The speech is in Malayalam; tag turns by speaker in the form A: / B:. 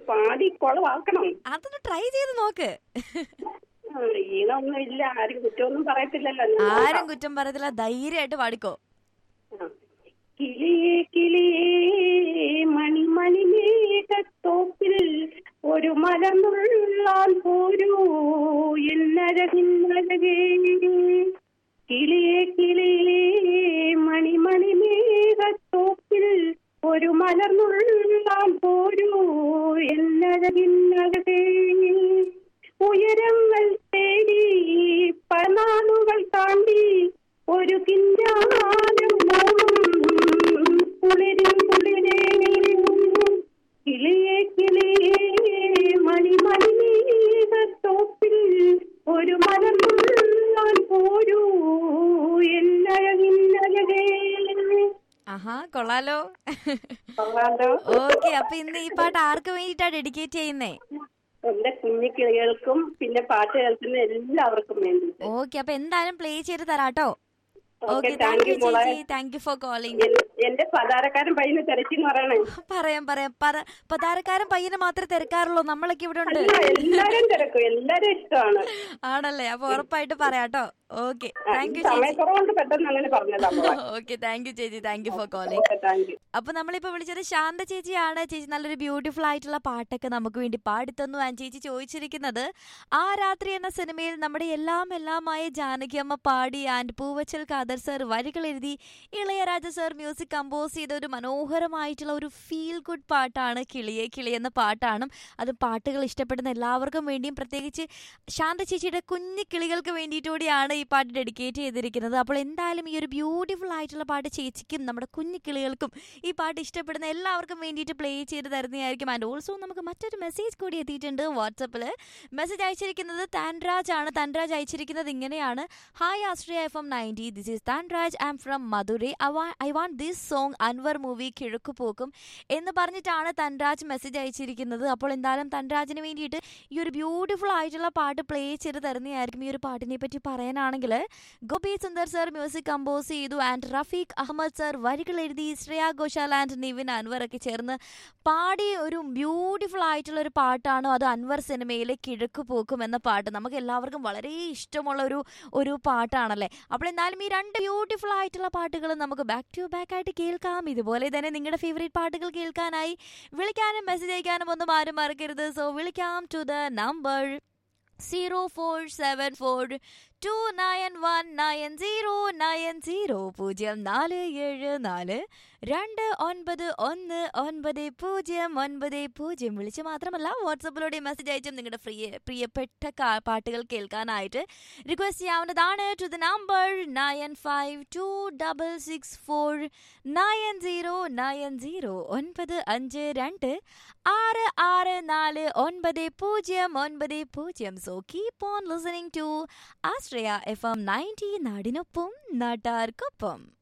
A: പാടി കുളവാക്കണം
B: അതൊന്ന് ട്രൈ ചെയ്ത് നോക്ക്
A: ആ, ഈണമൊന്നും ഇല്ല ആരും കുറ്റമൊന്നും പറയത്തില്ലല്ലോ ഞാൻ
B: ആരും
A: നോക്കാം.
B: കുറ്റം പറയത്തില്ല ധൈര്യമായിട്ട് പാടിക്കോ
A: ആ. കിളിയേ കിളിയേ മണിമണി മേഘത്തോപ്പിൽ ഒരു മലമുള്ളാൻ പോരൂ എന്നഴകിന്നഴകേ കിളിയേ കിളിയേ മണിമണി മേഘത്തോപ്പിൽ ഒരു മലർന്നുള്ളാൻ പോരൂ എന്നഴകിന്നഴകേ ഉയരങ്ങൾ തേടി പനാളുകൾ താണ്ടി ഒരു കിഞ്ചാനം കുളിരും കുളിരേ കിളിയേ കിളിയേ മണിമണി മേഘത്തോപ്പിൽ ഒരു മലമുള്ളാൻ പോരൂ എന്നഴകിന്നഴകേ
B: ആഹാ കൊള്ളാലോ
A: കൊള്ളാലോ
B: ഓക്കെ അപ്പൊ ഇന്ന് ഈ പാട്ട് ആർക്ക് വേണ്ടിയിട്ടാ ഡെഡിക്കേറ്റ് ചെയ്യുന്നേ
A: എന്റെ കുഞ്ഞു കിളികൾക്കും പിന്നെ പാട്ട് കേൾക്കുന്ന എല്ലാവർക്കും വേണ്ടിയിട്ട്
B: ഓക്കെ അപ്പൊ എന്തായാലും പ്ലേ ചെയ്ത് തരാട്ടോ
A: okay
B: okay
A: thank
B: thank
A: you
B: you
A: മോളെ
B: ചേച്ചി താങ്ക് യു ഫോർ കോളിംഗ്
A: എൻ- എന്റെ പതാരക്കാരൻ പയ്യന് തിരക്കിന്ന് പറയണേ
B: പറയാം പറയാം പറ പതാരക്കാരൻ പയ്യനെ മാത്രമേ തിരക്കാറുള്ളൂ നമ്മളൊക്കെ ഇവിടെ ഉണ്ട്
A: അല്ല എല്ലാരും തിരക്കും എല്ലാരും ഇഷ്ടമാണ്
B: ആണല്ലേ അപ്പൊ ഉറപ്പായിട്ട് പറയാട്ടോ ഓക്കെ താങ്ക് യു ചേച്ചി
A: സമയക്കുറവുകൊണ്ട് പെട്ടെന്ന് അങ്ങനെ പറഞ്ഞതാ മോളെ
B: ഓക്കെ താങ്ക് യു ചേച്ചി thank you for calling
A: okay thank you
B: അപ്പൊ നമ്മളിപ്പോ വിളിച്ചത് ശാന്ത ചേച്ചിയാണ് ചേച്ചി നല്ലൊരു ബ്യൂട്ടിഫുൾ ആയിട്ടുള്ള പാട്ടൊക്കെ നമുക്ക് വേണ്ടി പാടിത്തന്നു ആൻഡ് ചേച്ചി ചോദിച്ചിരിക്കുന്നത് ആ രാത്രി എന്ന സിനിമയിൽ നമ്മുടെ എല്ലാം എല്ലാമായ ജാനകി അമ്മ പാടി ആൻഡ് പൂവച്ചൽ ഖാദർ സർ വരികൾ എഴുതി ഇളയരാജ സർ മ്യൂസിക് കമ്പോസ് ചെയ്ത ഒരു മനോഹരമായിട്ടുള്ള ഒരു ഫീൽ ഗുഡ് പാട്ടാണ് കിളിയെ കിളി എന്ന പാട്ടാണ് അത് പാട്ടുകൾ ഇഷ്ടപ്പെടുന്ന എല്ലാവർക്കും വേണ്ടിയും പ്രത്യേകിച്ച് ശാന്ത ചേച്ചിയുടെ കുഞ്ഞു കിളികൾക്ക് വേണ്ടിയിട്ട് കൂടിയാണ് ഈ പാട്ട് ഡെഡിക്കേറ്റ് ചെയ്തിരിക്കുന്നത് അപ്പോൾ എന്തായാലും ഈ ഒരു ബ്യൂട്ടിഫുൾ ആയിട്ടുള്ള പാട്ട് ചേച്ചിക്കും നമ്മുടെ കുഞ്ഞു കിളികൾക്കും ഈ പാട്ട് ഇഷ്ടപ്പെടുന്ന എല്ലാവർക്കും വേണ്ടിയിട്ട് പ്ലേ ചെയ്ത് തരുന്നതായിരിക്കും ആൻഡ് ഓൾസോ നമുക്ക് മറ്റൊരു മെസ്സേജ് കൂടി എത്തിയിട്ടുണ്ട് വാട്സപ്പിൽ മെസ്സേജ് അയച്ചിരിക്കുന്നത് താൻരാജ് ആണ് താൻരാജ് അയച്ചിരിക്കുന്നത് ഇങ്ങനെയാണ് hi Ashraya F M ninety this is Thanraj I'm from Madurai I want this song Anwar movie കിഴക്കുപോക്കും എന്ന് പറഞ്ഞിട്ടാണ് തൻരാജ് മെസ്സേജ് അയച്ചിരിക്കുന്നത് അപ്പോൾ എന്തായാലും തൻരാജിന് വേണ്ടിയിട്ട് ഈ ഒരു ബ്യൂട്ടിഫുൾ ആയിട്ടുള്ള പാട്ട് പ്ലേ ചെയ്ത് തരുന്നതായിരിക്കും ഈ ഒരു പാട്ടിനെ പറ്റി പറയാനാണെങ്കിൽ Gopi Sundar sir music compose ചെയ്തു ആൻഡ് റഫീഖ് അഹമ്മദ് സർ വരികൾ എഴുതി ശ്രേയ ഘോഷാൽ ആൻഡ് നിവിൻ അൻവർ ഒക്കെ ചേർന്ന് പാടിയ ഒരു ബ്യൂട്ടിഫുൾ ആയിട്ടുള്ള ഒരു പാട്ടാണ് അത് അൻവർ സിനിമയിലെ കിഴക്ക് പോക്കും എന്ന പാട്ട് നമുക്ക് എല്ലാവർക്കും വളരെ ഇഷ്ടമുള്ള ഒരു ഒരു പാട്ടാണല്ലേ അപ്പോൾ എന്തായാലും ഈ രണ്ട് ബ്യൂട്ടിഫുൾ ആയിട്ടുള്ള പാട്ടുകൾ നമുക്ക് ബാക്ക് ടു ബാക്ക് ആയിട്ട് കേൾക്കാം ഇതുപോലെ തന്നെ നിങ്ങളുടെ ഫേവറേറ്റ് പാട്ടുകൾ കേൾക്കാനായി വിളിക്കാനും മെസ്സേജ് അയക്കാനും ഒന്നും ആരും മറക്കരുത് സോ വിളിക്കാം to the number zero four seven four two nine one nine zero nine zero പൂജ്യം നാല് ഏഴ് നാല് രണ്ട് ഒൻപത് ഒന്ന് ഒൻപത് പൂജ്യം ഒൻപത് പൂജ്യം വിളിച്ച് മാത്രമല്ല വാട്സപ്പിലൂടെ മെസ്സേജ് അയച്ചും നിങ്ങളുടെ പ്രിയ പ്രിയപ്പെട്ട കാ- പാട്ടുകൾ കേൾക്കാനായിട്ട് റിക്വസ്റ്റ് ചെയ്യാവുന്നതാണ് to the number nine five two double six four nine zero nine zero ഒൻപത് അഞ്ച് രണ്ട് ആറ് ആറ് നാല് ഒൻപത് പൂജ്യം ഒൻപത് പൂജ്യം so keep on listening to Ashraya F M ninety നാടിനൊപ്പം നാട്ടാർക്കൊപ്പം